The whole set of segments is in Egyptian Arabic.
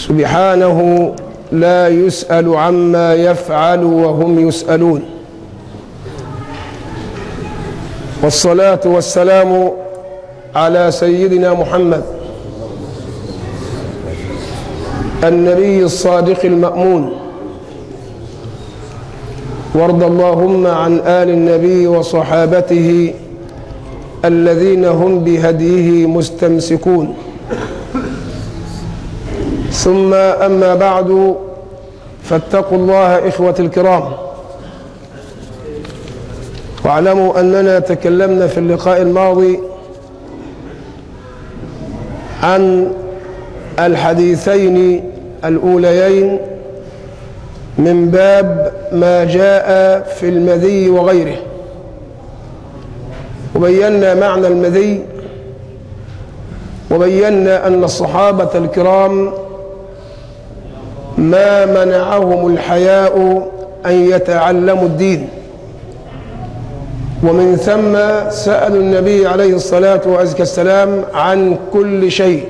سبحانه لا يسأل عما يفعل وهم يسألون والصلاة والسلام على سيدنا محمد النبي الصادق المأمون وارض اللهم عن آل النبي وصحابته الذين هم بهديه مستمسكون ثم أما بعد فاتقوا الله إخوة الكرام واعلموا أننا تكلمنا في اللقاء الماضي عن الحديثين الأوليين من باب ما جاء في المذي وغيره وبينا معنى المذي وبينا أن الصحابة الكرام ما منعهم الحياء أن يتعلموا الدين ومن ثم سألوا النبي عليه الصلاة والسلام عن كل شيء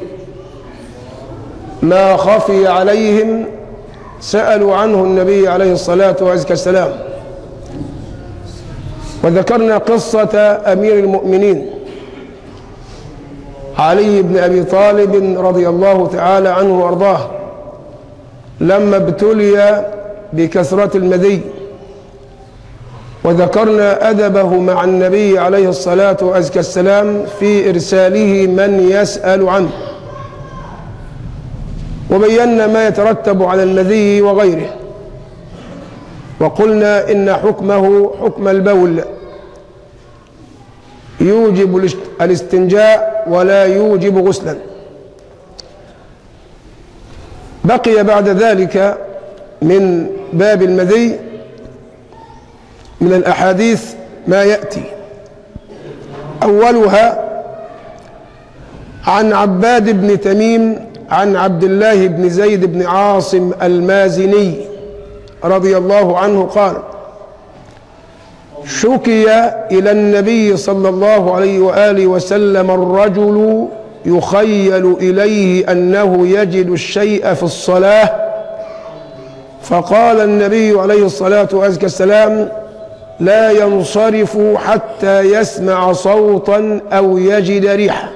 ما خفي عليهم سألوا عنه النبي عليه الصلاة والسلام وذكرنا قصة أمير المؤمنين علي بن أبي طالب رضي الله تعالى عنه وأرضاه لما ابتلي بكثرة المذي وذكرنا أدبه مع النبي عليه الصلاة والسلام في إرساله من يسأل عنه وبينا ما يترتب على المذي وغيره وقلنا إن حكمه حكم البول يوجب الاستنجاء ولا يوجب غسلا بقي بعد ذلك من باب المذي من الأحاديث ما يأتي أولها عن عباد بن تميم عن عبد الله بن زيد بن عاصم المازني رضي الله عنه قال شكي إلى النبي صلى الله عليه وآله وسلم الرجل يخيل إليه أنه يجد الشيء في الصلاة فقال النبي عليه الصلاة والسلام لا ينصرف حتى يسمع صوتا أو يجد ريحا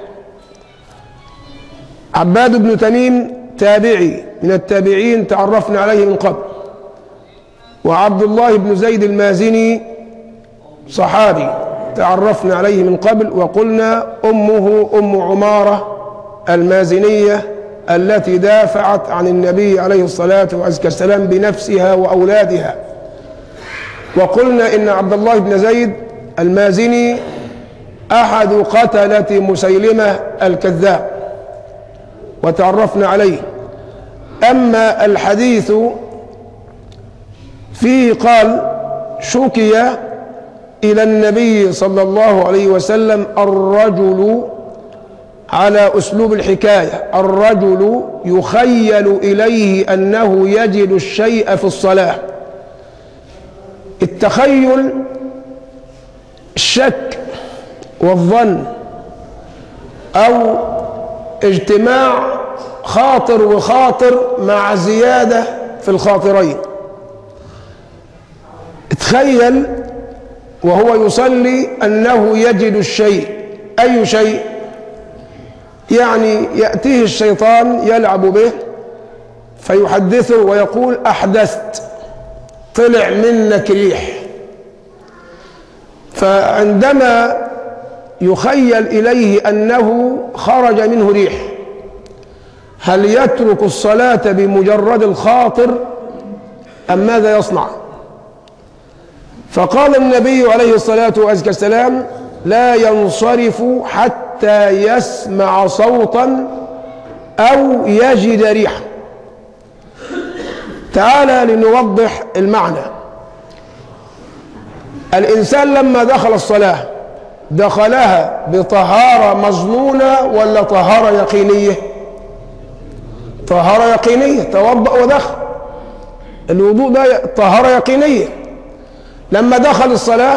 عباد بن تميم تابعي من التابعين تعرفنا عليه من قبل وعبد الله بن زيد المازني صحابي تعرفنا عليه من قبل وقلنا أمه أم عمارة المازنية التي دافعت عن النبي عليه الصلاة والسلام بنفسها وأولادها وقلنا إن عبد الله بن زيد المازني أحد قتلة مسيلمة الكذاب وتعرفنا عليه أما الحديث فيه قال شكي إلى النبي صلى الله عليه وسلم الرجل على أسلوب الحكاية الرجل يخيل إليه أنه يجد الشيء في الصلاة التخيل الشك والظن أو اجتماع خاطر وخاطر مع زيادة في الخاطرين تخيل وهو يصلي أنه يجد الشيء أي شيء يعني يأتيه الشيطان يلعب به فيحدثه ويقول أحدثت طلع منك ريح فعندما يخيل إليه أنه خرج منه ريح هل يترك الصلاة بمجرد الخاطر أم ماذا يصنع فقال النبي عليه الصلاة والسلام لا ينصرف حتى يسمع صوتا أو يجد ريحا تعالى لنوضح المعنى الإنسان لما دخل الصلاة دخلها بطهارة مظنونة ولا طهارة يقينية طهارة يقينية توضأ ودخل الوضوء ده طهارة يقينية لما دخل الصلاة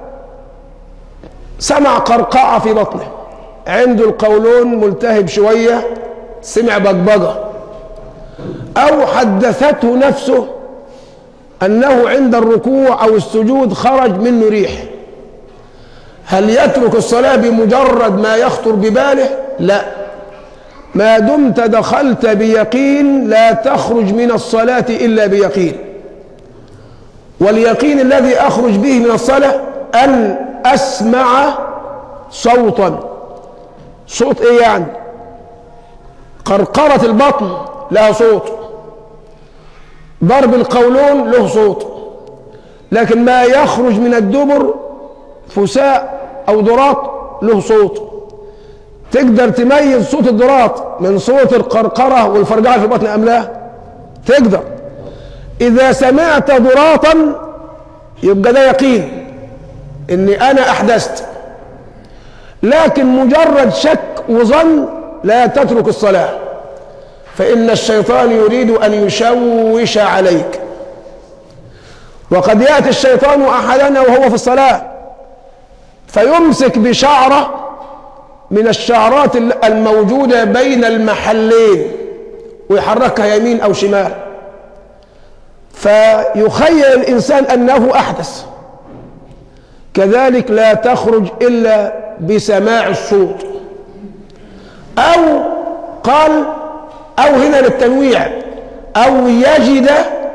سمع قرقعة في بطنه عنده القولون ملتهب شوية سمع بجبجة أو حدثته نفسه أنه عند الركوع أو السجود خرج منه ريح هل يترك الصلاة بمجرد ما يخطر بباله لا ما دمت دخلت بيقين لا تخرج من الصلاة إلا بيقين واليقين الذي أخرج به من الصلاة أن أسمع صوتا صوت إيه يعني قرقرة البطن لها صوت ضرب القولون له صوت لكن ما يخرج من الدبر فساء أو ضراط له صوت تقدر تميز صوت الضراط من صوت القرقرة والفرجعة في البطن أم لا تقدر إذا سمعت ضراطا يبقى ده يقين إني أنا أحدثت لكن مجرد شك وظن لا تترك الصلاة فإن الشيطان يريد أن يشوش عليك وقد يأتي الشيطان أحدنا وهو في الصلاة فيمسك بشعرة من الشعرات الموجودة بين المحلين ويحركها يمين أو شمال فيخيل الإنسان أنه أحدث كذلك لا تخرج إلا بسماع الصوت أو قال أو هنا للتنويع أو يجد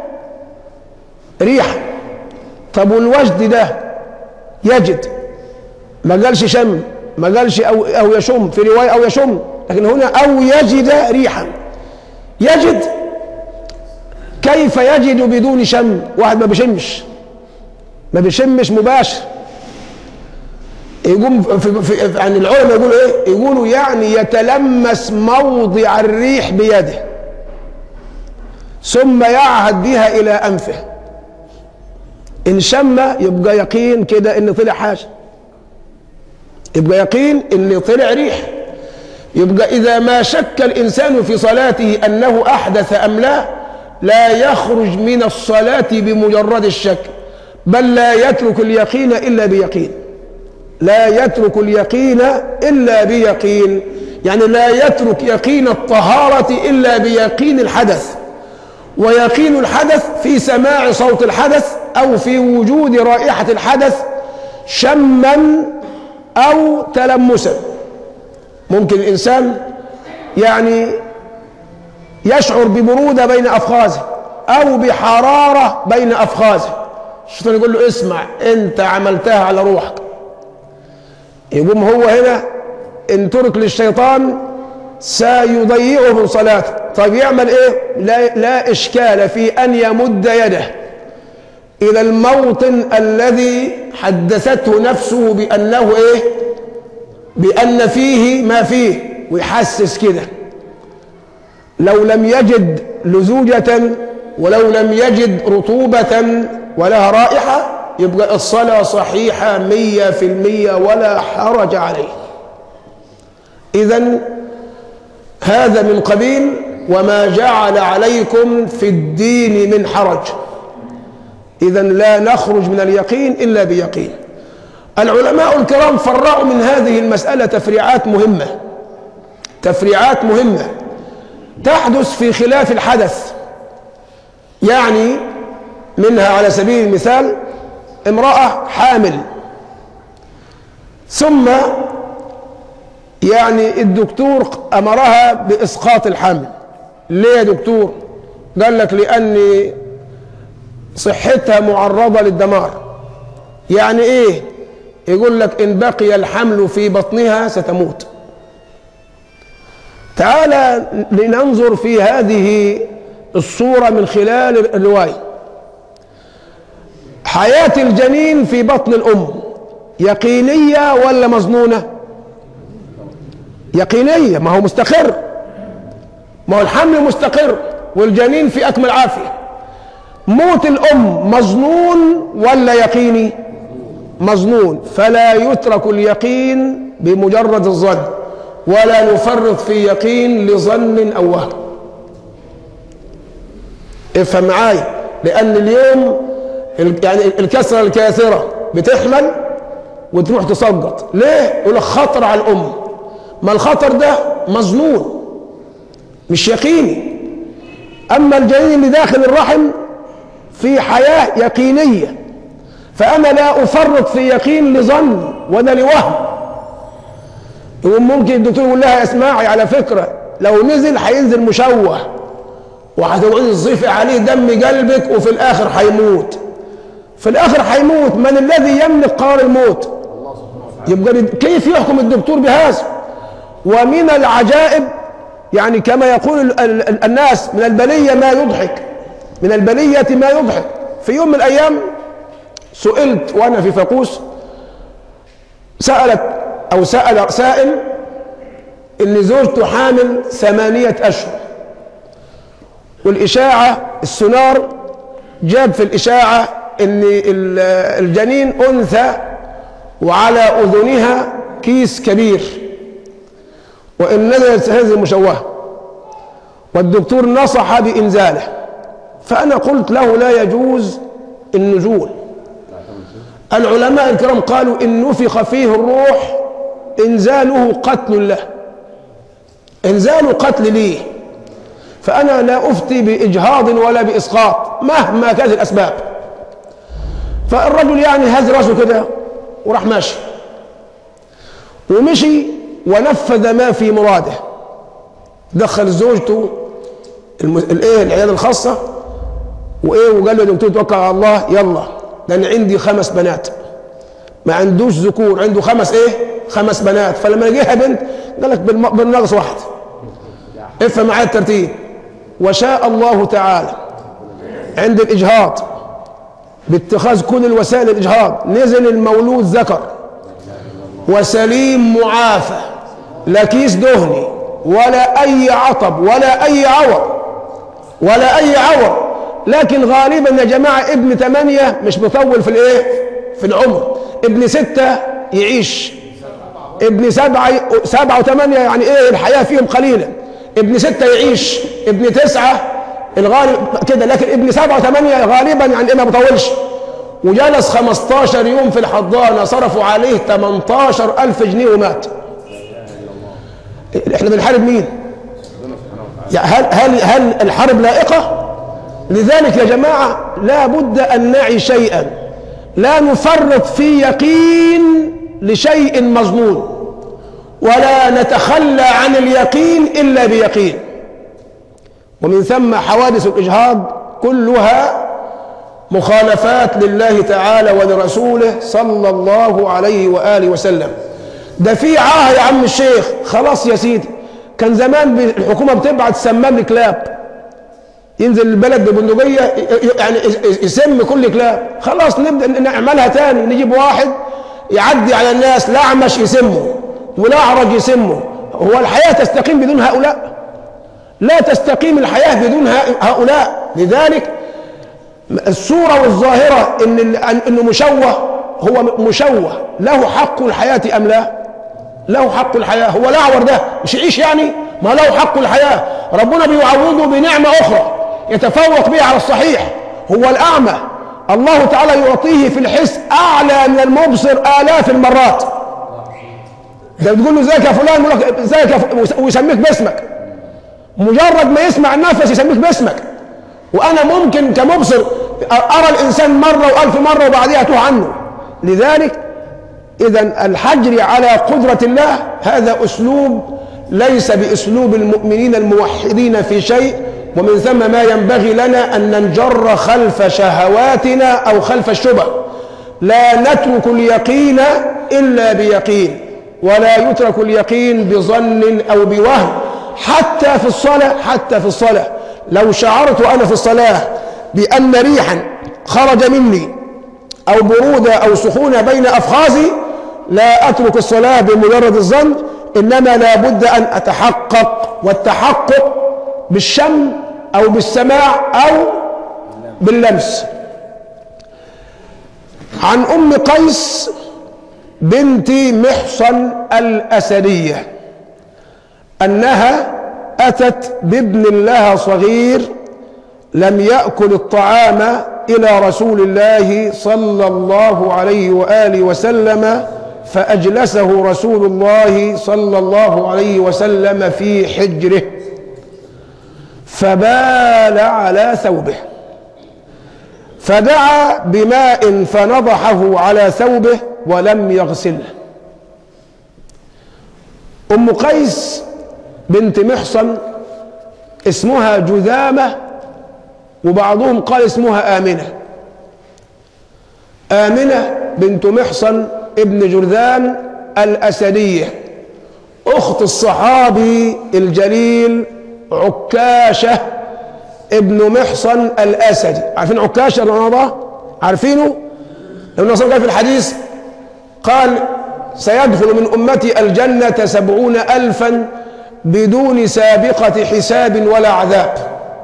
ريحا طب والوجد ده يجد ما قالش شم ما قالش أو, أو يشم في رواية أو يشم لكن هنا أو يجد ريحا يجد كيف يجد بدون شم واحد ما بيشمش ما بيشمش مباشر يقوم في, في يعني العلماء يقولوا ايه يقولوا يعني يتلمس موضع الريح بيده ثم يعهد بها الى انفه ان شم يبقى يقين كده ان طلع حاجه يبقى يقين ان طلع ريح يبقى اذا ما شك الانسان في صلاته انه احدث ام لا لا يخرج من الصلاه بمجرد الشك بل لا يترك اليقين الا بيقين لا يترك اليقين إلا بيقين يعني لا يترك يقين الطهارة إلا بيقين الحدث ويقين الحدث في سماع صوت الحدث أو في وجود رائحة الحدث شما أو تلمسا ممكن الإنسان يعني يشعر ببرودة بين أفخاذه أو بحرارة بين أفخاذه الشيطان يقول له اسمع أنت عملتها على روحك يقوم هو هنا ان ترك للشيطان سيضيعه من صلاته طيب يعمل ايه لا, لا اشكال في ان يمد يده الى الموطن الذي حدثته نفسه بانه ايه بان فيه ما فيه ويحسس كده لو لم يجد لزوجة ولو لم يجد رطوبة ولها رائحة يبقى الصلاة صحيحة مية في المية ولا حرج عليه إذا هذا من قبيل وما جعل عليكم في الدين من حرج إذا لا نخرج من اليقين إلا بيقين العلماء الكرام فرعوا من هذه المسألة تفريعات مهمة تفريعات مهمة تحدث في خلاف الحدث يعني منها على سبيل المثال امرأة حامل ثم يعني الدكتور أمرها بإسقاط الحمل ليه يا دكتور قال لك لأن صحتها معرضة للدمار يعني إيه يقول لك إن بقي الحمل في بطنها ستموت تعال لننظر في هذه الصورة من خلال الرواية حياة الجنين في بطن الأم يقينية ولا مظنونة يقينية ما هو مستقر ما هو الحمل مستقر والجنين في أكمل عافية موت الأم مظنون ولا يقيني مظنون فلا يترك اليقين بمجرد الظن ولا نفرط في يقين لظن أو وهم افهم معايا لأن اليوم يعني الكسرة الكاثرة بتحمل وتروح تسقط ليه؟ يقول لك خطر على الأم ما الخطر ده مظنون مش يقيني أما الجنين اللي داخل الرحم في حياة يقينية فأنا لا أفرط في يقين لظن ولا لوهم يقول ممكن الدكتور يقول لها اسمعي على فكرة لو نزل هينزل مشوه وهتقعدي تضيفي عليه دم قلبك وفي الآخر هيموت في الآخر هيموت من الذي يملك قرار الموت يبقى كيف يحكم الدكتور بهذا ومن العجائب يعني كما يقول ال- ال- الناس من البلية ما يضحك من البلية ما يضحك في يوم من الأيام سئلت وأنا في فاقوس سألت أو سأل سائل إن زوجته حامل ثمانية أشهر والإشاعة السونار جاب في الإشاعة إن ال- الجنين أنثى وعلى أذنها كيس كبير وإن نزلت هذه المشوهة والدكتور نصح بإنزاله فأنا قلت له لا يجوز النزول العلماء الكرام قالوا إن نفخ فيه الروح إنزاله قتل له إنزال قتل ليه فأنا لا أفتي بإجهاض ولا بإسقاط مهما كانت الأسباب فالرجل يعني هز راسه كده وراح ماشي ومشي ونفذ ما في مراده دخل زوجته الم... الايه العياده الخاصه وايه وقال له يا دكتور توكل على الله يلا ده انا عندي خمس بنات ما عندوش ذكور عنده خمس ايه خمس بنات فلما جه بنت قال لك بالم... بالناقص واحد افهم معايا الترتيب وشاء الله تعالى عند الاجهاض باتخاذ كل الوسائل الاجهاض نزل المولود ذكر وسليم معافى لا كيس دهني ولا اي عطب ولا اي عور ولا اي عور لكن غالبا يا جماعه ابن ثمانيه مش مطول في الايه في العمر ابن سته يعيش ابن سبعه سبعه وثمانيه يعني ايه الحياه فيهم قليله ابن سته يعيش ابن تسعه الغالب كده لكن ابن سبعه وثمانيه غالبا يعني ايه ما بطولش وجلس 15 يوم في الحضانة صرفوا عليه 18 ألف جنيه ومات احنا بنحارب مين يعني هل, هل, هل الحرب لائقة لذلك يا جماعة لا بد أن نعي شيئا لا نفرط في يقين لشيء مظنون ولا نتخلى عن اليقين إلا بيقين ومن ثم حوادث الإجهاض كلها مخالفات لله تعالى ولرسوله صلى الله عليه وآله وسلم ده في عاهة يا عم الشيخ خلاص يا سيدي كان زمان الحكومة بتبعت سمام لكلاب ينزل البلد ببندقية يعني يسم كل كلاب خلاص نبدأ نعملها تاني نجيب واحد يعدي على الناس الأعمش يسمه والأعرج يسمه هو الحياة تستقيم بدون هؤلاء لا تستقيم الحياة بدون هؤلاء لذلك الصورة والظاهرة إن إنه مشوه هو مشوه له حق الحياة أم لا؟ له حق الحياة هو الأعور ده مش يعيش يعني؟ ما له حق الحياة ربنا بيعوضه بنعمة أخرى يتفوق بها على الصحيح هو الأعمى الله تعالى يعطيه في الحس أعلى من المبصر آلاف المرات ده بتقول له ازيك يا فلان يقول لك ازيك يا ف... ويسميك باسمك مجرد ما يسمع النفس يسميك باسمك وانا ممكن كمبصر ارى الانسان مره والف مره وبعدها اتوه عنه لذلك اذا الحجر على قدره الله هذا اسلوب ليس باسلوب المؤمنين الموحدين في شيء ومن ثم ما ينبغي لنا ان ننجر خلف شهواتنا او خلف الشبه لا نترك اليقين الا بيقين ولا يترك اليقين بظن او بوهم حتى في الصلاه حتى في الصلاه لو شعرت أنا في الصلاة بأن ريحا خرج مني أو برودة أو سخونة بين أفخاذي لا أترك الصلاة بمجرد الظن إنما لا بد أن أتحقق والتحقق بالشم أو بالسماع أو باللمس عن أم قيس بنت محصن الأسدية أنها أتت بابن لها صغير لم يأكل الطعام إلى رسول الله صلى الله عليه وآله وسلم فأجلسه رسول الله صلى الله عليه وسلم في حجره فبال على ثوبه فدعا بماء فنضحه على ثوبه ولم يغسله ام قيس بنت محصن اسمها جذامه وبعضهم قال اسمها امنه امنه بنت محصن ابن جرذان الاسديه اخت الصحابي الجليل عكاشه ابن محصن الاسدي عارفين عكاشه رمضان عارفينه النبي صلى الله عليه في الحديث قال سيدخل من امتي الجنه سبعون الفا بدون سابقه حساب ولا عذاب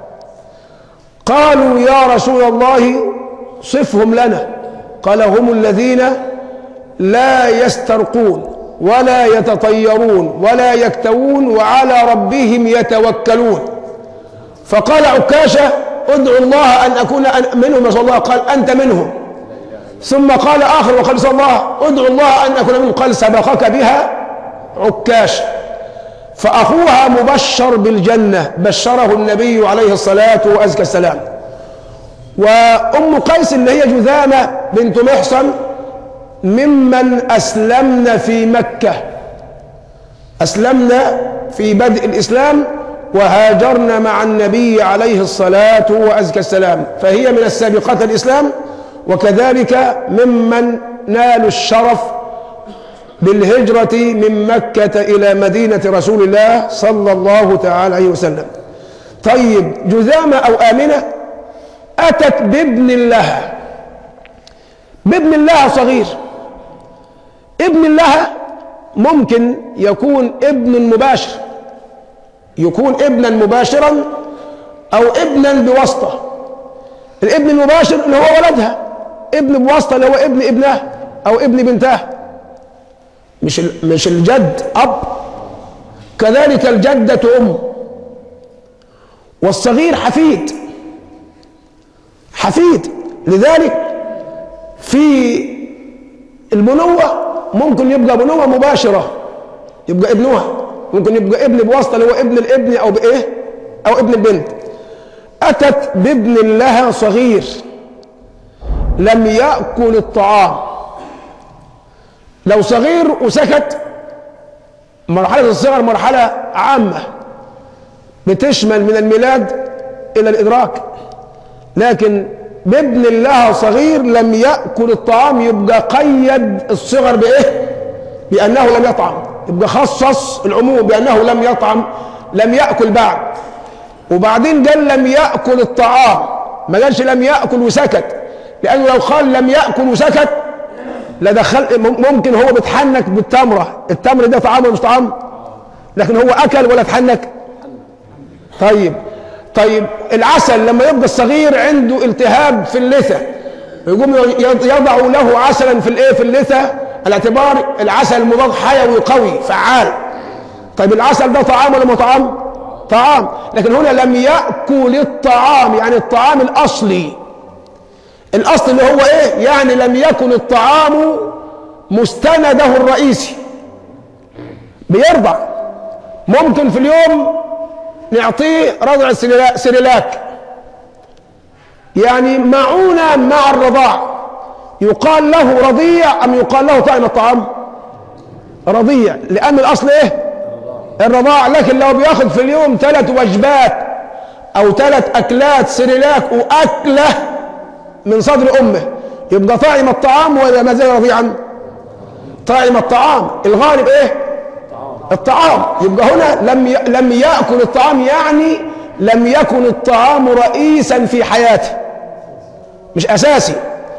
قالوا يا رسول الله صفهم لنا قال هم الذين لا يسترقون ولا يتطيرون ولا يكتوون وعلى ربهم يتوكلون فقال عكاشة ادعو الله أن أكون منهم رسول الله قال أنت منهم ثم قال آخر وقال صلى الله ادعو الله أن أكون منهم قال سبقك بها عكاش فأخوها مبشر بالجنة بشره النبي عليه الصلاة وأزكى السلام وأم قيس اللي هي جذامة بنت محصن ممن أسلمن في مكة أسلمنا في بدء الإسلام وهاجرنا مع النبي عليه الصلاة وأزكى السلام فهي من السابقات الإسلام وكذلك ممن نالوا الشرف بالهجرة من مكة إلى مدينة رسول الله صلى الله تعالى عليه وسلم طيب جذامة أو آمنة أتت بابن لها بابن لها صغير ابن لها ممكن يكون ابن مباشر يكون ابنا مباشرا او ابنا بواسطه الابن المباشر اللي هو ولدها ابن بواسطه اللي هو ابن ابنها او ابن بنتها مش مش الجد اب كذلك الجده ام والصغير حفيد حفيد لذلك في البنوه ممكن يبقى بنوه مباشره يبقى ابنها ممكن يبقى ابن بواسطه اللي هو ابن الابن او بايه او ابن البنت اتت بابن لها صغير لم ياكل الطعام لو صغير وسكت مرحله الصغر مرحله عامه بتشمل من الميلاد الى الادراك لكن بابن لها صغير لم ياكل الطعام يبقى قيد الصغر بايه بانه لم يطعم يبقى خصص العموم بانه لم يطعم لم ياكل بعد وبعدين قال لم ياكل الطعام ما قالش لم ياكل وسكت لانه لو قال لم ياكل وسكت لدخل ممكن هو بيتحنك بالتمره التمر ده طعام ولا مش طعام لكن هو اكل ولا اتحنك طيب طيب العسل لما يبقى الصغير عنده التهاب في اللثه يقوم يضع له عسلا في الايه في اللثه على اعتبار العسل مضاد حيوي قوي فعال طيب العسل ده طعام ولا ما طعام طعام لكن هنا لم ياكل الطعام يعني الطعام الاصلي الاصل اللي هو ايه يعني لم يكن الطعام مستنده الرئيسي بيرضع ممكن في اليوم نعطيه رضع سريلاك يعني معونة مع الرضاع يقال له رضيع أم يقال له طعم الطعام رضيع لأن الأصل إيه الرضاع لكن لو بياخد في اليوم ثلاث وجبات أو ثلاث أكلات سريلاك وأكلة من صدر أمه يبقى طاعم الطعام ولا ما زال رضيعا طاعم الطعام الغالب إيه الطعام يبقى هنا لم لم ياكل الطعام يعني لم يكن الطعام رئيسا في حياته مش اساسي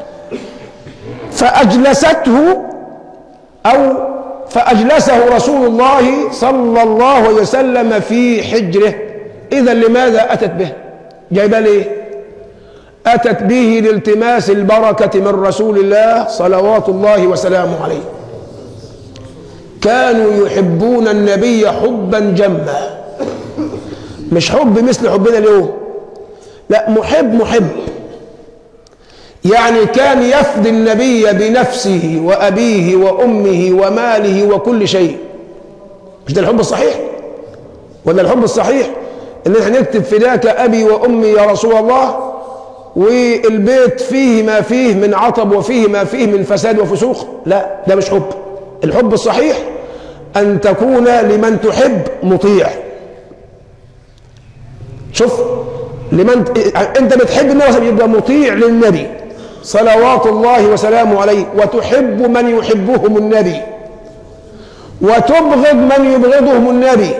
فاجلسته او فاجلسه رسول الله صلى الله عليه وسلم في حجره اذا لماذا اتت به جايبه ليه اتت به لالتماس البركه من رسول الله صلوات الله وسلامه عليه كانوا يحبون النبي حبا جما مش حب مثل حبنا اليوم لا محب محب يعني كان يفدي النبي بنفسه وأبيه وأمه وماله وكل شيء مش ده الحب الصحيح ولا الحب الصحيح ان احنا نكتب فداك ابي وامي يا رسول الله والبيت فيه ما فيه من عطب وفيه ما فيه من فساد وفسوق لا ده مش حب الحب الصحيح ان تكون لمن تحب مطيع شوف لمن انت بتحب النبي يبقى مطيع للنبي صلوات الله وسلامه عليه وتحب من يحبهم النبي وتبغض من يبغضهم النبي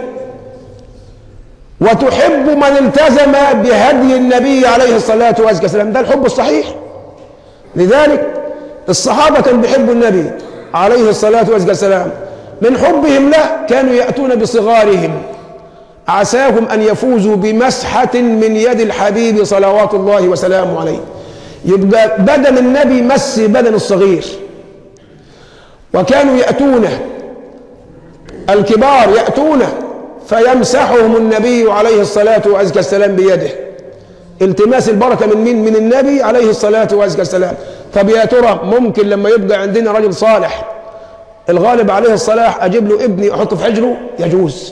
وتحب من التزم بهدي النبي عليه الصلاة والسلام ده الحب الصحيح لذلك الصحابة كانوا بيحبوا النبي عليه الصلاة والسلام من حبهم له كانوا يأتون بصغارهم عساهم أن يفوزوا بمسحة من يد الحبيب صلوات الله وسلامه عليه يبقى بدن النبي مس بدن الصغير وكانوا يأتونه الكبار يأتونه فيمسحهم النبي عليه الصلاة والسلام بيده التماس البركة من مين؟ من النبي عليه الصلاة والسلام طب يا ترى ممكن لما يبقى عندنا رجل صالح الغالب عليه الصلاح أجيب له ابني أحطه في حجره يجوز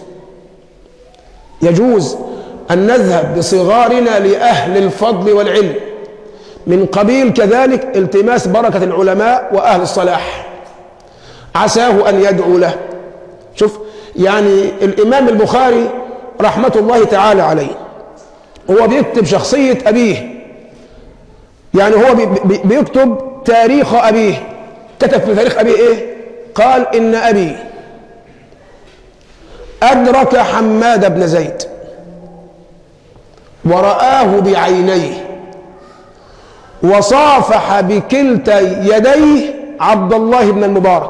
يجوز أن نذهب بصغارنا لأهل الفضل والعلم من قبيل كذلك التماس بركة العلماء وأهل الصلاح عساه أن يدعو له شوف يعني الإمام البخاري رحمة الله تعالى عليه هو بيكتب شخصية أبيه يعني هو بي بي بيكتب تاريخ أبيه كتب في تاريخ أبيه إيه قال إن أبي أدرك حماد بن زيد ورآه بعينيه وصافح بكلتا يديه عبد الله بن المبارك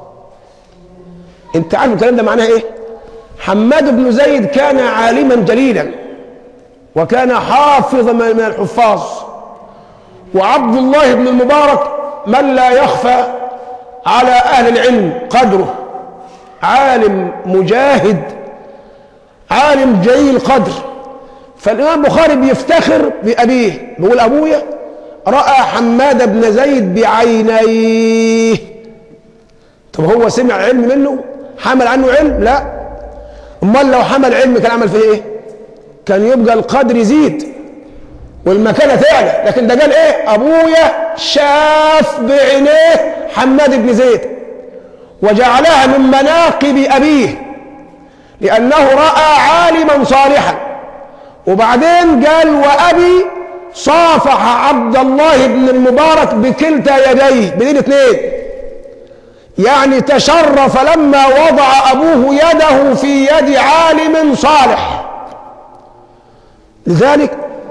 انت عارف الكلام ده معناه ايه حماد بن زيد كان عالما جليلا وكان حافظا من الحفاظ وعبد الله بن المبارك من لا يخفى على اهل العلم قدره عالم مجاهد عالم جليل القدر فالامام البخاري بيفتخر بابيه بيقول ابويا راى حماد بن زيد بعينيه طب هو سمع علم منه حمل عنه علم لا امال لو حمل علم كان عمل فيه ايه كان يبقى القدر يزيد والمكانه تعلى لكن ده قال ايه ابويا شاف بعينيه حماد بن زيد وجعلها من مناقب ابيه لانه راى عالما صالحا وبعدين قال وابي صافح عبد الله بن المبارك بكلتا يديه بالاثنين اثنين يعني تشرف لما وضع ابوه يده في يد عالم صالح لذلك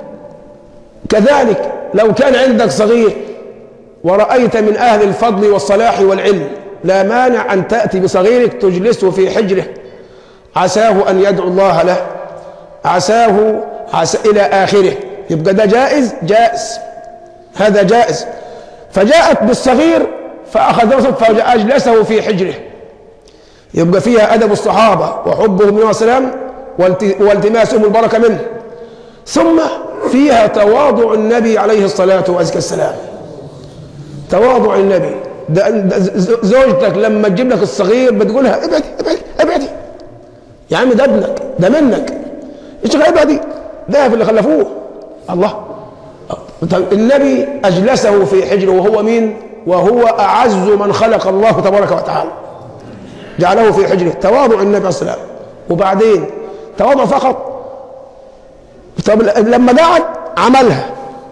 كذلك لو كان عندك صغير ورأيت من أهل الفضل والصلاح والعلم لا مانع أن تأتي بصغيرك تجلسه في حجره عساه أن يدعو الله له عساه عسى إلى آخره يبقى ده جائز جائز هذا جائز فجاءت بالصغير فأخذ فأجلسه في حجره يبقى فيها أدب الصحابة وحبهم له السلام والتماسهم البركة منه ثم فيها تواضع النبي عليه الصلاة والسلام تواضع النبي ده زوجتك لما تجيب لك الصغير بتقولها ابعدي ابعدي ابعدي يا عم ده ابنك ده منك ايش ابعدي ده في اللي خلفوه الله النبي اجلسه في حجره وهو مين وهو اعز من خلق الله تبارك وتعالى جعله في حجره تواضع النبي عليه الصلاه وبعدين تواضع فقط طب لما قعد عملها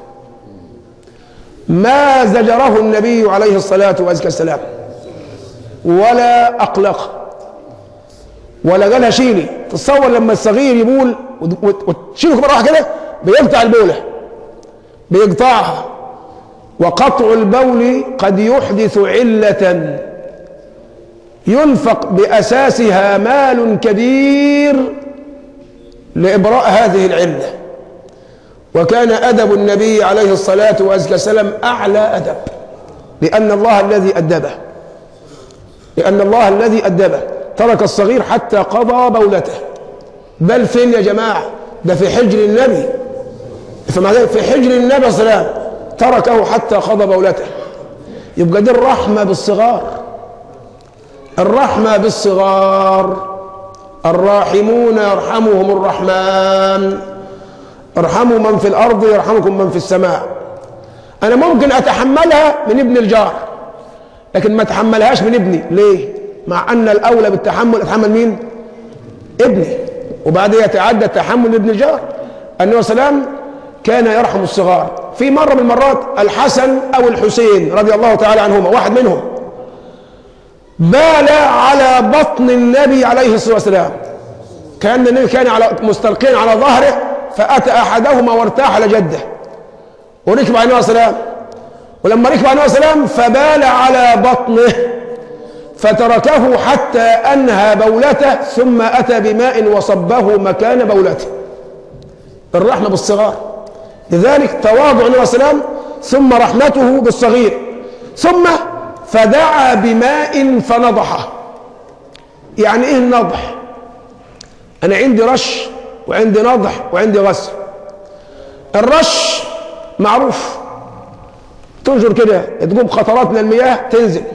ما زجره النبي عليه الصلاة والسلام ولا أقلق ولا قالها شيلي تصور لما الصغير يبول وتشيله مرة واحدة كده بيقطع البولة بيقطعها وقطع البول قد يحدث علة ينفق بأساسها مال كبير لإبراء هذه العلة وكان أدب النبي عليه الصلاة والسلام أعلى أدب لأن الله الذي أدبه لأن الله الذي أدبه ترك الصغير حتى قضى بولته بل فين يا جماعة ده في حجر النبي في حجر النبي صلى الله عليه وسلم تركه حتى قضى بولته يبقى دي الرحمة بالصغار الرحمة بالصغار الراحمون يرحمهم الرحمن ارحموا من في الأرض يرحمكم من في السماء أنا ممكن أتحملها من ابن الجار لكن ما أتحملهاش من ابني ليه؟ مع أن الأولى بالتحمل أتحمل مين؟ ابني وبعدين يتعدى التحمل ابن الجار النبي صلى الله عليه وسلم كان يرحم الصغار في مرة من المرات الحسن أو الحسين رضي الله تعالى عنهما واحد منهم بال على بطن النبي عليه الصلاة والسلام كان النبي كان على مستلقين على ظهره فأتى أحدهما وارتاح على جده وركب على النبي صلى الله عليه وسلم ولما ركب على النبي صلى الله عليه وسلم فبال على بطنه فتركه حتى أنهى بولته ثم أتى بماء وصبه مكان بولته الرحمة بالصغار لذلك تواضع النبي صلى الله عليه وسلم ثم رحمته بالصغير ثم فدعا بماء فنضحه يعني ايه النضح انا عندي رش وعندي نضح وعندي غسل الرش معروف تنشر كده تقوم قطرات من المياه تنزل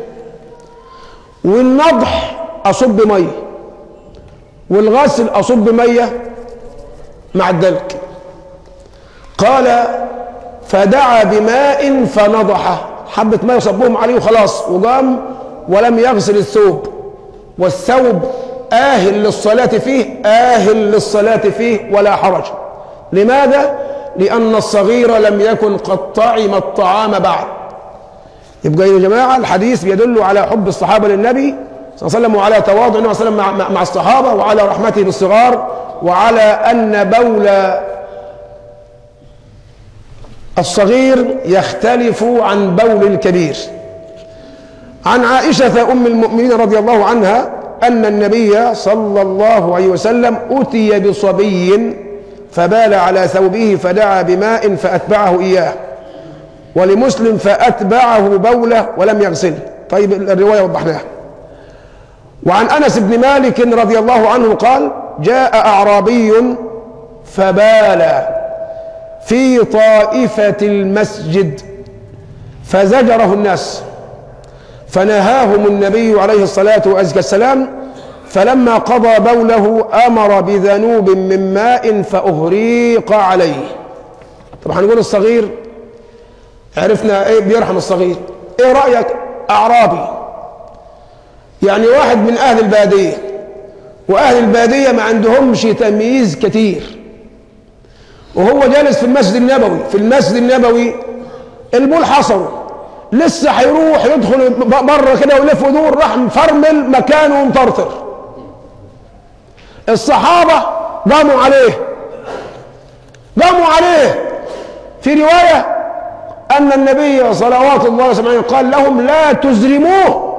والنضح اصب ميه والغسل اصب ميه مع الدلك قال فدعا بماء فنضحه حبة ماء صبهم عليه وخلاص وقام ولم يغسل الثوب والثوب آهل للصلاة فيه آهل للصلاة فيه ولا حرج لماذا؟ لأن الصغير لم يكن قد طعم الطعام بعد يبقى يا جماعة الحديث بيدل على حب الصحابة للنبي صلى الله عليه وسلم وعلى تواضع النبي صلى الله عليه وسلم مع الصحابة وعلى رحمته بالصغار وعلى أن بول الصغير يختلف عن بول الكبير عن عائشة أم المؤمنين رضي الله عنها أن النبي صلى الله عليه وسلم أتي بصبي فبال على ثوبه فدعا بماء فأتبعه إياه ولمسلم فأتبعه بوله ولم يغسله طيب الرواية وضحناها وعن أنس بن مالك رضي الله عنه قال جاء أعرابي فبال في طائفة المسجد فزجره الناس فنهاهم النبي عليه الصلاة والسلام فلما قضى بوله أمر بذنوب من ماء فأهريق عليه طبعا هنقول الصغير عرفنا ايه بيرحم الصغير ايه رأيك أعرابي يعني واحد من أهل البادية وأهل البادية ما عندهمش تمييز كتير وهو جالس في المسجد النبوي في المسجد النبوي البول حصره لسه هيروح يدخل بره كده ويلف ويدور راح مفرمل مكانه ومطرطر الصحابه قاموا عليه قاموا عليه في روايه ان النبي صلوات الله وسلامه عليه قال لهم لا تزرموه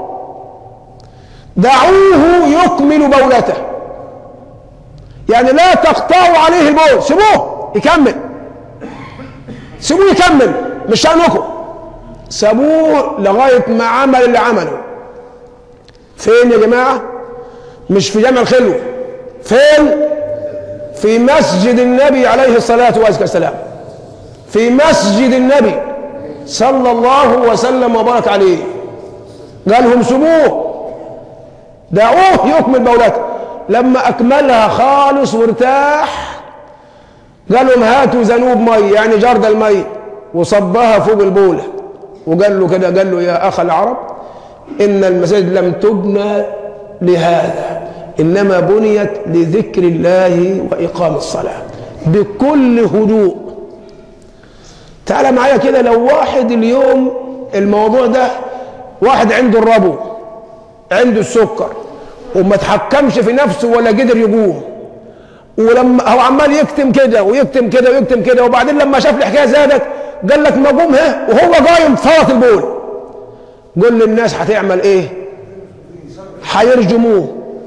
دعوه يكمل بولته يعني لا تقطعوا عليه البول سيبوه يكمل سيبوه يكمل مش شأنكم سابوه لغاية ما عمل اللي عمله فين يا جماعة مش في جامع الخلو فين في مسجد النبي عليه الصلاة والسلام في مسجد النبي صلى الله وسلم وبارك عليه قال لهم سبوه دعوه يكمل بولته لما أكملها خالص وارتاح قال لهم هاتوا ذنوب مي يعني جرد المي وصبها فوق البولة وقال له كده قال له يا أخ العرب إن المساجد لم تبنى لهذا إنما بنيت لذكر الله وإقام الصلاة بكل هدوء تعال معايا كده لو واحد اليوم الموضوع ده واحد عنده الربو عنده السكر وما تحكمش في نفسه ولا قدر يقوم ولما هو عمال يكتم كده ويكتم كده ويكتم كده وبعدين لما شاف الحكايه زادت قال لك ما قوم ها وهو قايم فرط البول قول للناس هتعمل ايه هيرجموه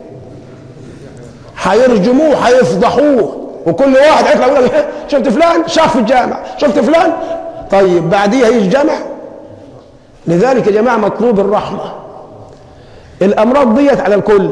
هيرجموه هيفضحوه وكل واحد هيطلع يقول لك شفت فلان شاف في الجامع شفت فلان طيب بعديها يجي الجامع لذلك يا جماعه مطلوب الرحمه الامراض ديت على الكل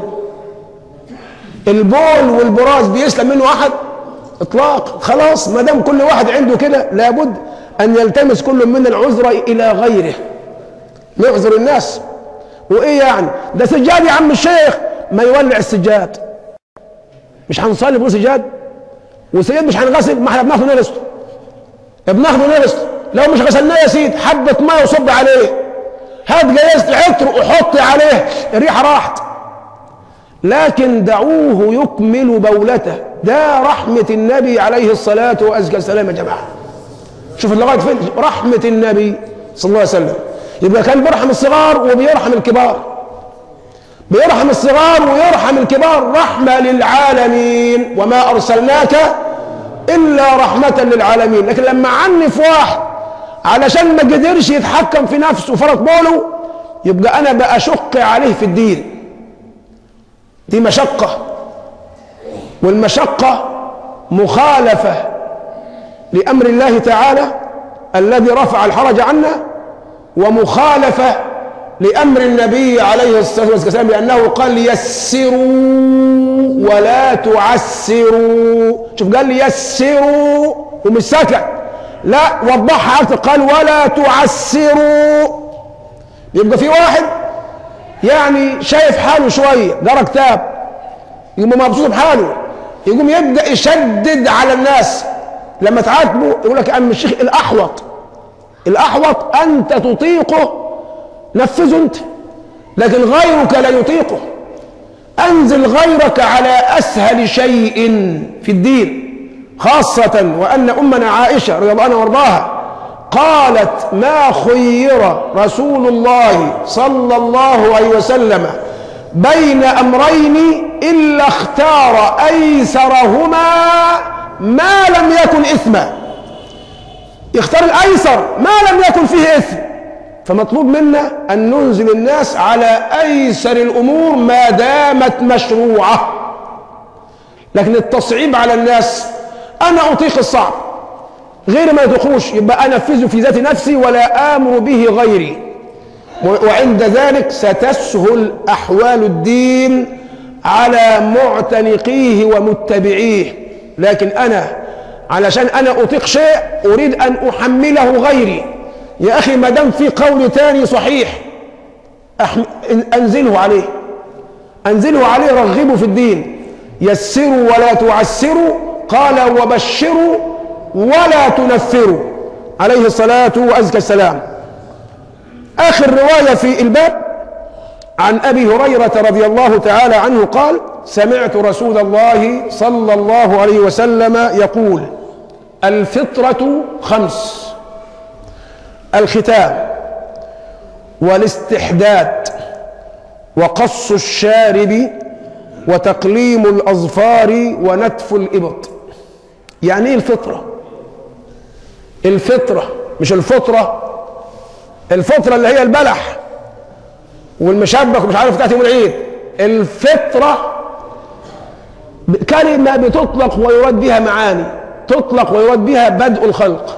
البول والبراز بيسلم منه احد اطلاق خلاص ما دام كل واحد عنده كده لابد ان يلتمس كل منا العذر الى غيره نعذر الناس وايه يعني ده سجاد يا عم الشيخ ما يولع السجاد مش هنصلي بدون سجاد والسجاد مش هنغسل ما احنا بناخده نغسله بناخده نغسله لو مش غسلناه يا سيدي حبة مية وصب عليه هات جيزة عطر وحط عليه الريحة راحت لكن دعوه يكمل بولته ده رحمة النبي عليه الصلاة وأزكى السلام يا جماعة شوف لغاية فين رحمة النبي صلى الله عليه وسلم يبقى كان بيرحم الصغار وبيرحم الكبار بيرحم الصغار ويرحم الكبار رحمة للعالمين وما أرسلناك إلا رحمة للعالمين لكن لما عنف واحد علشان ما قدرش يتحكم في نفسه وفرط بوله يبقى أنا بأشق عليه في الدين دي مشقة والمشقة مخالفة لأمر الله تعالى الذي رفع الحرج عنا ومخالفة لأمر النبي عليه الصلاة والسلام لأنه قال يسروا ولا تعسروا شوف قال يسروا ومش سكت لا وضحها أكثر قال ولا تعسروا يبقى في واحد يعني شايف حاله شوية قرا كتاب يقوم مبسوط بحاله يقوم يبدأ يشدد على الناس لما تعاتبه يقول لك يا عم الشيخ الأحوط الأحوط أنت تطيقه نفذه أنت لكن غيرك لا يطيقه أنزل غيرك على أسهل شيء في الدين خاصة وأن أمنا عائشة رضي الله عنها وارضاها قالت ما خير رسول الله صلى الله عليه وسلم بين أمرين إلا اختار أيسرهما ما لم يكن إثما يختار الأيسر ما لم يكن فيه إثم فمطلوب منا أن ننزل الناس على أيسر الأمور ما دامت مشروعة لكن التصعيب على الناس أنا أطيق الصعب غير ما يطيقوش يبقى أنفذه في ذات نفسي ولا آمر به غيري وعند ذلك ستسهل أحوال الدين على معتنقيه ومتبعيه لكن أنا علشان أنا أطيق شيء أريد أن أحمله غيري يا أخي ما دام في قول تاني صحيح أنزله عليه أنزله عليه رغبه في الدين يسروا ولا تعسروا قال وبشروا ولا تنفروا عليه الصلاة وأزكى السلام آخر رواية في الباب عن أبي هريرة رضي الله تعالى عنه قال سمعت رسول الله صلى الله عليه وسلم يقول الفطرة خمس الختام والاستحداد وقص الشارب وتقليم الأظفار ونتف الإبط يعني ايه الفطرة الفطرة مش الفطرة الفطرة اللي هي البلح والمشبك ومش عارف بتاعت يوم العيد الفطرة كلمة بتطلق ويراد بها معاني تطلق ويراد بها بدء الخلق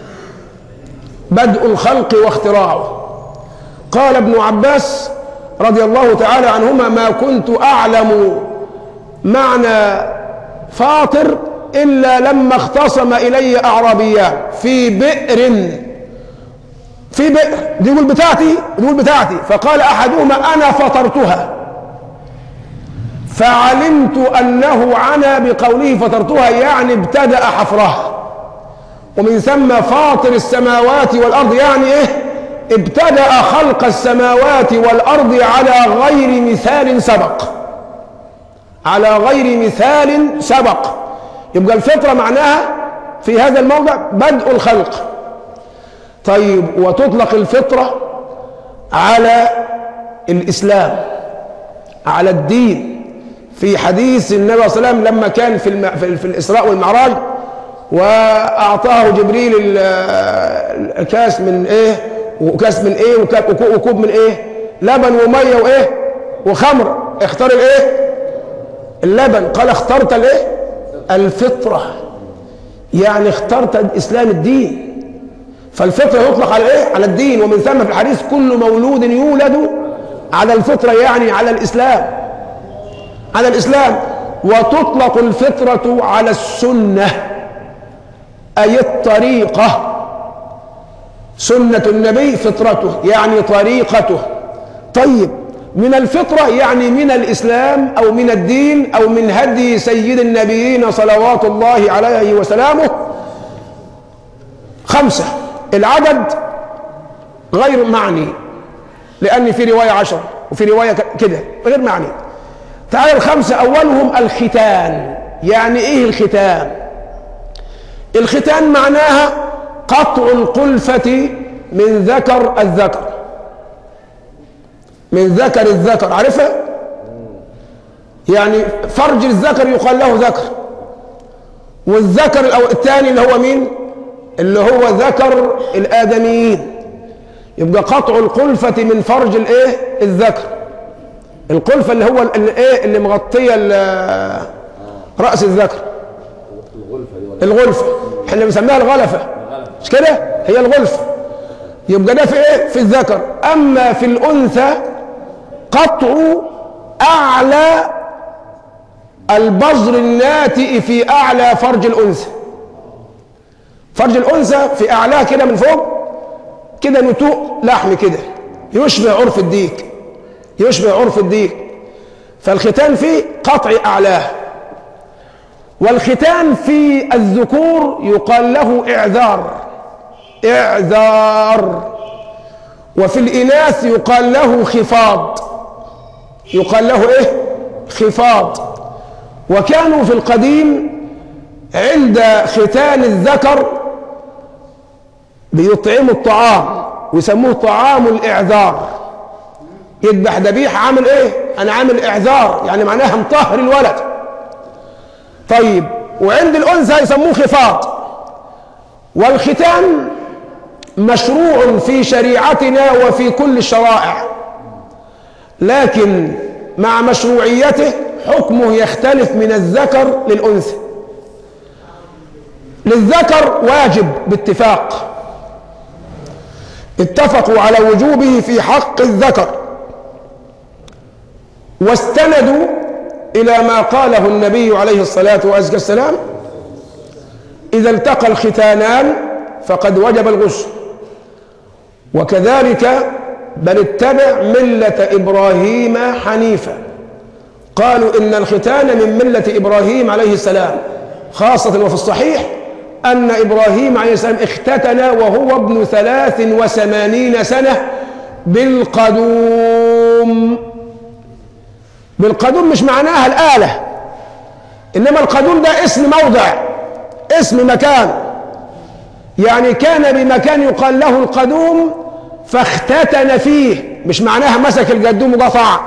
بدء الخلق واختراعه قال ابن عباس رضي الله تعالى عنهما ما كنت أعلم معنى فاطر إلا لما اختصم إلي أعرابيان في بئر في بئر دي يقول بتاعتي دي يقول بتاعتي فقال أحدهما أنا فطرتها فعلمت أنه عنى بقوله فطرتها يعني ابتدأ حفرها ومن ثم فاطر السماوات والأرض يعني إيه ابتدأ خلق السماوات والأرض على غير مثال سبق على غير مثال سبق يبقى الفطرة معناها في هذا الموضع بدء الخلق طيب وتطلق الفطرة على الإسلام على الدين في حديث النبي صلى الله عليه وسلم لما كان في, الم... في الإسراء والمعراج وأعطاه جبريل الكاس من إيه وكاس من إيه وكوب من إيه لبن ومية وإيه وخمر اختار الإيه اللبن قال اخترت الإيه الفطرة يعني اخترت إسلام الدين فالفطرة يطلق على إيه على الدين ومن ثم في الحديث كل مولود يولد على الفطرة يعني على الإسلام على الإسلام وتطلق الفطرة على السنة أي الطريقة سنة النبي فطرته يعني طريقته طيب من الفطرة يعني من الإسلام أو من الدين أو من هدي سيد النبيين صلوات الله عليه وسلامه خمسة العدد غير معني لأن في رواية عشر وفي رواية كده غير معني تعالى الخمسة أولهم الختان يعني إيه الختان الختان معناها قطع القلفة من ذكر الذكر من ذكر الذكر عارفها يعني فرج الذكر يقال له ذكر والذكر الثاني اللي هو مين اللي هو ذكر الآدميين يبقى قطع القلفة من فرج الايه الذكر القلفة اللي هو الايه اللي مغطية رأس الذكر الغلفة احنا بنسميها الغلفة مش كده هي الغلفة يبقى ده في ايه في الذكر اما في الانثى قطع اعلى البذر الناتئ في اعلى فرج الانثى فرج الانثى في اعلاه كده من فوق كده نتوء لحم كده يشبه عرف الديك يشبه عرف الديك فالختان فيه قطع اعلاه والختان في الذكور يقال له اعذار اعذار وفي الاناث يقال له خفاض يقال له ايه خفاض وكانوا في القديم عند ختان الذكر بيطعموا الطعام ويسموه طعام الاعذار يذبح ذبيحه عامل ايه انا عامل اعذار يعني معناها مطهر الولد طيب وعند الانثى يسموه خفاض والختان مشروع في شريعتنا وفي كل الشرائع لكن مع مشروعيته حكمه يختلف من الذكر للأنثى للذكر واجب باتفاق اتفقوا على وجوبه في حق الذكر واستندوا إلى ما قاله النبي عليه الصلاة والسلام إذا التقى الختانان فقد وجب الغسل وكذلك بل اتبع ملة إبراهيم حنيفا قالوا إن الختان من ملة إبراهيم عليه السلام خاصة وفي الصحيح أن إبراهيم عليه السلام اختتن وهو ابن ثلاث وثمانين سنة بالقدوم بالقدوم مش معناها الآلة إنما القدوم ده اسم موضع اسم مكان يعني كان بمكان يقال له القدوم فاختتن فيه مش معناها مسك الجدوم وقطع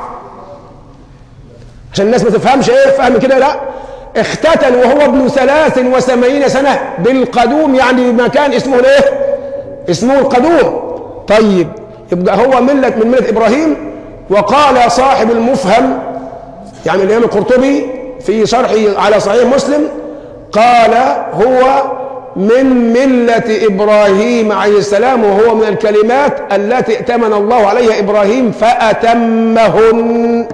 عشان الناس ما تفهمش ايه فهم كده لا اختتن وهو ابن ثلاث وثمانين سنة بالقدوم يعني بمكان اسمه الايه اسمه القدوم طيب يبقى هو ملة من ملة إبراهيم وقال صاحب المفهم يعني الإمام القرطبي في شرحه على صحيح مسلم قال هو من ملة إبراهيم عليه السلام وهو من الكلمات التي ائتمن الله عليها إبراهيم فأتمهن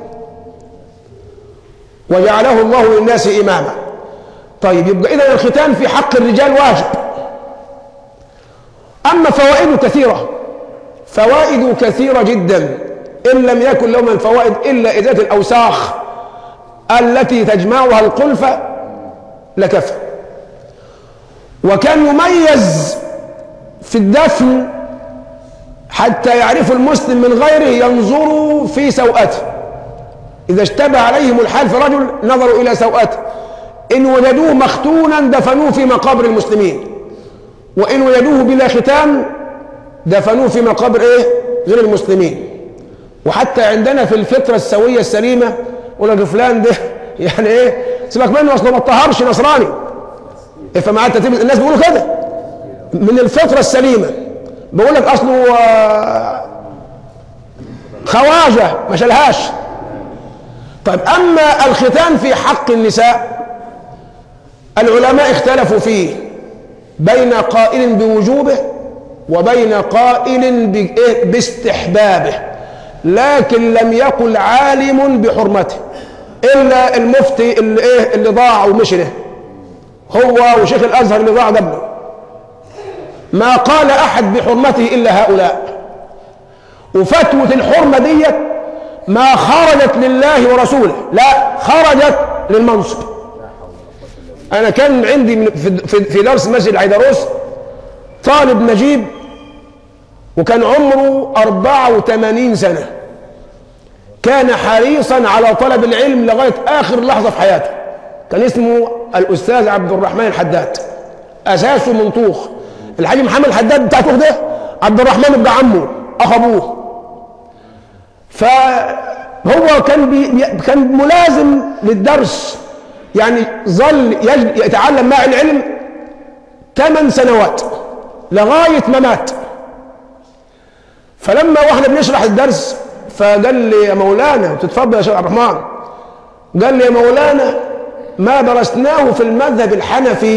وجعله الله للناس إماما طيب يبقى إذا الختان في حق الرجال واجب أما فوائده كثيرة فوائد كثيرة جدا إن لم يكن له من الفوائد إلا إزالة الأوساخ التي تجمعها القلفة لكفى وكان يميز في الدفن حتى يعرف المسلم من غيره ينظر في سوءته إذا اشتبه عليهم الحال في رجل نظروا إلى سوءته إن وجدوه مختونا دفنوه في مقابر المسلمين وإن وجدوه بلا ختان دفنوه في مقابر إيه غير المسلمين وحتى عندنا في الفطرة السوية السليمة يقول لك فلان ده يعني إيه سيبك منه أصله ما اتطهرش نصراني افهم معايا الترتيب الناس بيقولوا كده من الفطرة السليمة بقول لك أصله خواجة ما شالهاش طيب أما الختان في حق النساء العلماء اختلفوا فيه بين قائل بوجوبه وبين قائل باستحبابه لكن لم يقل عالم بحرمته إلا المفتي اللي, إيه اللي ضاع ومشي له هو وشيخ الأزهر اللي ضاع قبله ما قال أحد بحرمته إلا هؤلاء وفتوة الحرمة ديت ما خرجت لله ورسوله لا خرجت للمنصب انا كان عندي من في- في في درس مسجد عيدروس طالب نجيب وكان عمره 84 سنة كان حريصا على طلب العلم لغاية آخر لحظة في حياته كان اسمه الأستاذ عبد الرحمن الحداد أساسه من طوخ الحاج محمد الحداد بتاع طوخ ده عبد الرحمن ابن عمه أخ أبوه فهو كان بي بي- كان ملازم للدرس يعني ظل يج- يتعلم مع العلم ثمان سنوات لغاية ما مات فلما واحنا بنشرح الدرس فقال لي يا مولانا تتفضل يا شيخ عبد الرحمن قال لي يا مولانا ما درسناه في المذهب الحنفي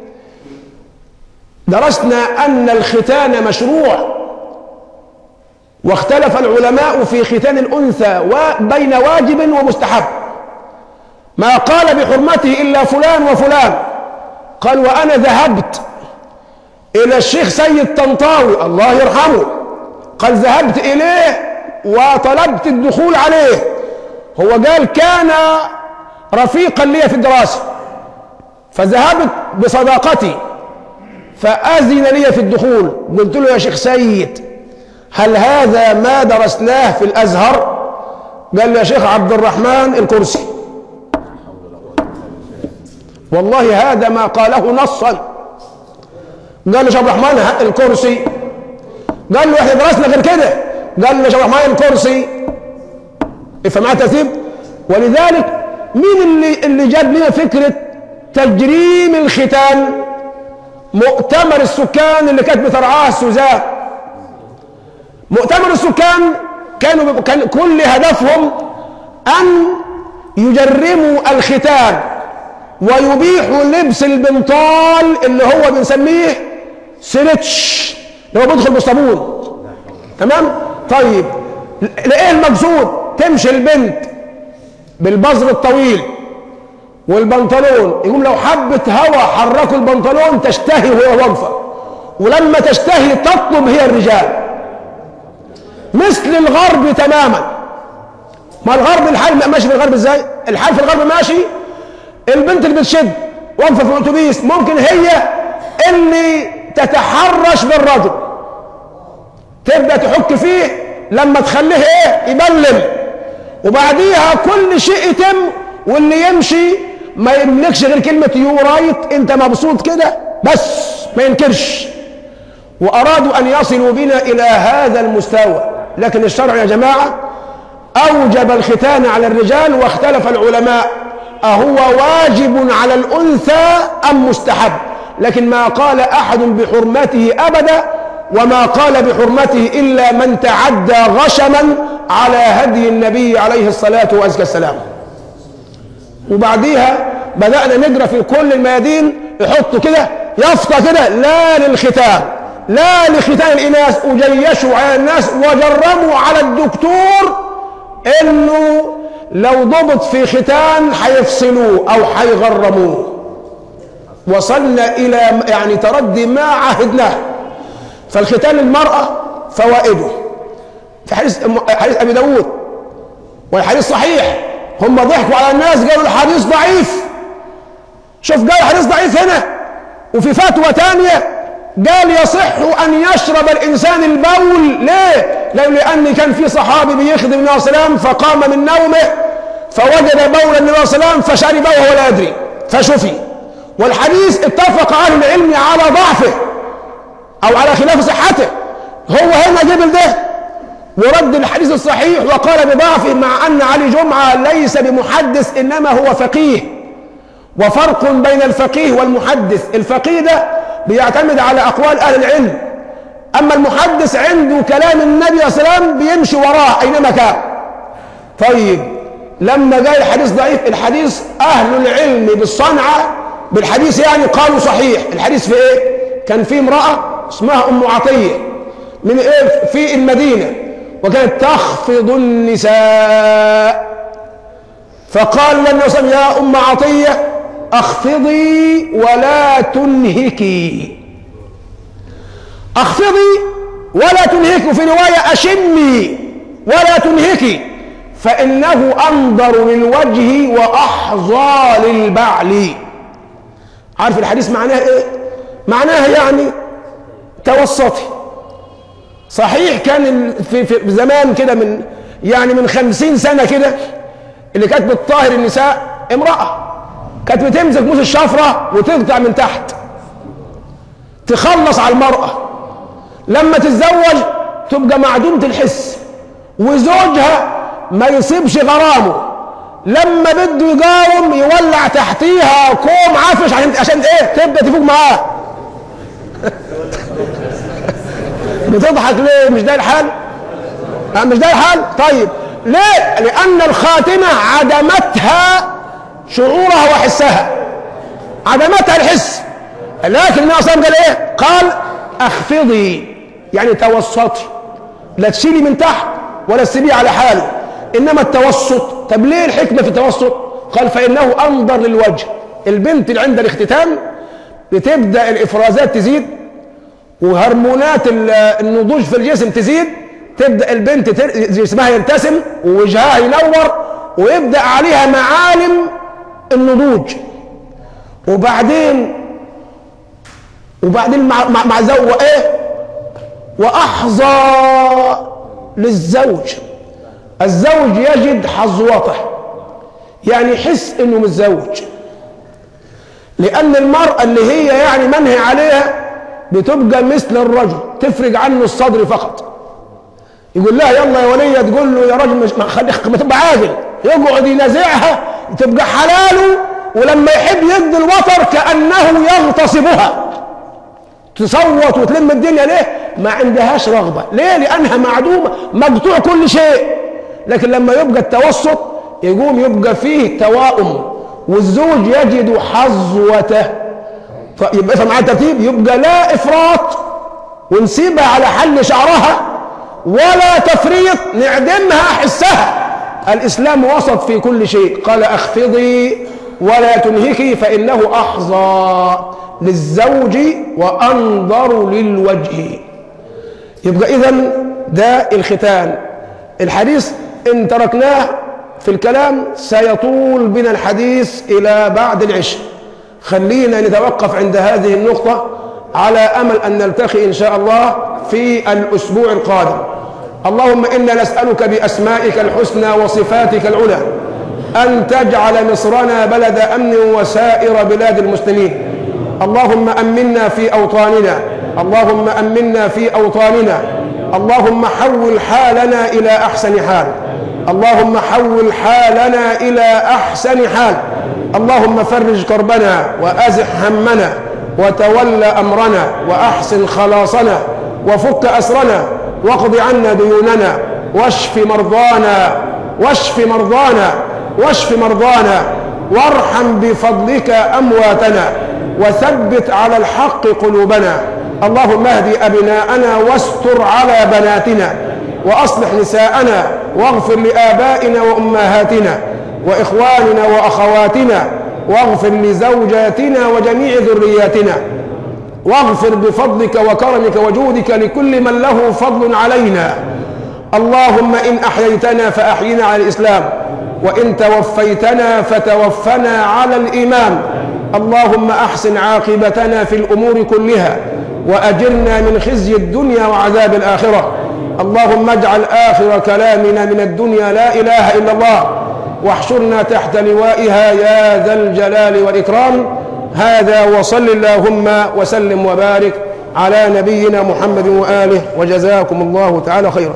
درسنا أن الختان مشروع واختلف العلماء في ختان الأنثى وبين واجب ومستحب ما قال بحرمته إلا فلان وفلان قال وأنا ذهبت إلى الشيخ سيد طنطاوي الله يرحمه قال ذهبت إليه وطلبت الدخول عليه هو قال كان رفيقا لي في الدراسة فذهبت بصداقتي فأذن لي في الدخول قلت له يا شيخ سيد هل هذا ما درسناه في الأزهر قال لي يا شيخ عبد الرحمن الكرسي والله هذا ما قاله نصا قال له يا شيخ عبد الرحمن ها- الكرسي قال له احنا درسنا غير كده قال له يا شيخ عبد الرحمن الكرسي افهم معايا ترتيب ولذلك مين اللي اللي جاب لنا فكره تجريم الختان مؤتمر السكان اللي كانت بترعاه سوزان مؤتمر السكان كانوا بيبقوا- كان كل هدفهم ان يجرموا الختان ويبيحوا لبس البنطال اللي هو بنسميه سريتش اللي هو بيدخل بالصابون تمام طيب ل- ايه المقصود تمشي البنت بالبزر الطويل والبنطلون يقوم لو حبت هوا حركوا البنطلون تشتهي وهي واقفه ولما تشتهي تطلب هي الرجال مثل الغرب تماما ما الغرب الحال ماشي في الغرب ازاي الحال في الغرب ماشي البنت اللي بتشد واقفه في الاتوبيس ممكن هي اللي تتحرش بالرجل تبدا تحك فيه لما تخليه ايه يبلم وبعديها كل شيء يتم واللي يمشي ما يملكش غير كلمه يو رايت انت مبسوط كده بس ما ينكرش وارادوا ان يصلوا بنا الى هذا المستوى لكن الشرع يا جماعه اوجب الختان على الرجال واختلف العلماء اهو واجب على الانثى ام مستحب لكن ما قال احد بحرمته ابدا وما قال بحرمته الا من تعدى غشما على هدي النبي عليه الصلاه والسلام وبعديها بدأنا نجرى في كل الميادين يحطوا كده يافطة كده لا للختان لا لختان الإناث وجيشوا على الناس وجرموا على الدكتور إنه لو ضبط في ختان هيفصلوه أو هيغرموه وصلنا إلى يعني تردي ما عهدناه فالختان للمرأة فوائده في حديث حديث أبي داود والحديث صحيح هم ضحكوا على الناس قالوا الحديث ضعيف شوف قال الحديث ضعيف هنا وفي فتوى ثانية قال يصح أن يشرب الإنسان البول ليه؟ لأن لأن كان في صحابي بيخدم النبي صلى الله عليه وسلم فقام من نومه فوجد بول النبي صلى الله عليه وسلم فشربه وهو لا يدري فشفي والحديث اتفق أهل العلم على ضعفه أو على خلاف صحته هو هنا جبل ده ورد الحديث الصحيح وقال بضعفه مع أن علي جمعة ليس بمحدث إنما هو فقيه وفرق بين الفقيه والمحدث الفقيه ده بيعتمد على أقوال أهل العلم أما المحدث عنده كلام النبي صلى الله عليه وسلم بيمشي وراه أينما كان طيب لما جاء الحديث ضعيف الحديث أهل العلم بالصنعة بالحديث يعني قالوا صحيح الحديث في إيه كان في امرأة اسمها أم عطية من إيه في المدينة وكانت تخفض النساء فقال النبي صلى الله عليه وسلم يا أم عطية أخفضي ولا تنهكي أخفضي ولا تنهكي وفي رواية أشمي ولا تنهكي فإنه أنظر للوجه وأحظى للبعل عارف الحديث معناها إيه؟ معناها يعني توسطي صحيح كان في, في زمان كده من يعني من خمسين سنة كده اللي كانت بتطاهر النساء امرأة كانت بتمسك موس الشفرة وتقطع من تحت تخلص على المرأة لما تتزوج تبقى معدومة الحس وزوجها ما يصيبش غرامه لما بده يقاوم يولع تحتيها كوم عفش عشان عشان ايه تبدا تفوق معاه بتضحك ليه مش ده الحال مش ده الحال طيب ليه لان الخاتمه عدمتها شعورها وحسها عدمتها الحس لكن النبي صلى الله عليه وسلم قال ايه قال اخفضي يعني توسطي لا تشيلي من تحت ولا تسيبيه على حاله انما التوسط طب ليه الحكمه في التوسط قال فانه انظر للوجه البنت اللي عند الاختتام بتبدا الافرازات تزيد وهرمونات النضوج في الجسم تزيد تبدا البنت جسمها يرتسم ووجهها ينور ويبدا عليها معالم النضوج وبعدين وبعدين مع مع, مع زوج ايه واحظى للزوج الزوج يجد حظوته يعني يحس انه متزوج لان المراه اللي هي يعني منهي عليها بتبقى مثل الرجل تفرج عنه الصدر فقط يقول لها يلا يا وليه تقول له يا راجل مش ما تبقى عاقل يقعد ينازعها تبقى حلاله ولما يحب يدي الوتر كانه يغتصبها تصوت وتلم الدنيا ليه ما عندهاش رغبه ليه لانها معدومه مقطوع كل شيء لكن لما يبقى التوسط يقوم يبقى فيه توائم والزوج يجد حظوته يبقى افهم معايا الترتيب يبقى لا افراط ونسيبها على حل شعرها ولا تفريط نعدمها حسها الاسلام وسط في كل شيء قال اخفضي ولا تنهكي فانه احظى للزوج وانظر للوجه يبقى اذا ده الختان الحديث ان تركناه في الكلام سيطول بنا الحديث الى بعد العشاء خلينا نتوقف عند هذه النقطه على امل ان نلتقي ان شاء الله في الاسبوع القادم اللهم انا نسالك باسمائك الحسنى وصفاتك العلى ان تجعل مصرنا بلد امن وسائر بلاد المسلمين اللهم امنا في اوطاننا اللهم امنا في اوطاننا اللهم حول حالنا الى احسن حال اللهم حول حالنا الى احسن حال اللهم فرج كربنا وازح همنا وتول امرنا واحسن خلاصنا وفك اسرنا واقض عنا ديوننا واشف مرضانا واشف مرضانا واشف مرضانا وارحم بفضلك امواتنا وثبت على الحق قلوبنا اللهم اهد ابناءنا واستر على بناتنا واصلح نساءنا واغفر لابائنا وامهاتنا واخواننا واخواتنا واغفر لزوجاتنا وجميع ذرياتنا واغفر بفضلك وكرمك وجودك لكل من له فضل علينا اللهم ان احييتنا فاحينا على الاسلام وان توفيتنا فتوفنا على الايمان اللهم احسن عاقبتنا في الامور كلها واجرنا من خزي الدنيا وعذاب الاخره اللهم اجعل اخر كلامنا من الدنيا لا اله الا الله واحشرنا تحت لوائها يا ذا الجلال والاكرام هذا وصل اللهم وسلم وبارك على نبينا محمد واله وجزاكم الله تعالى خيرا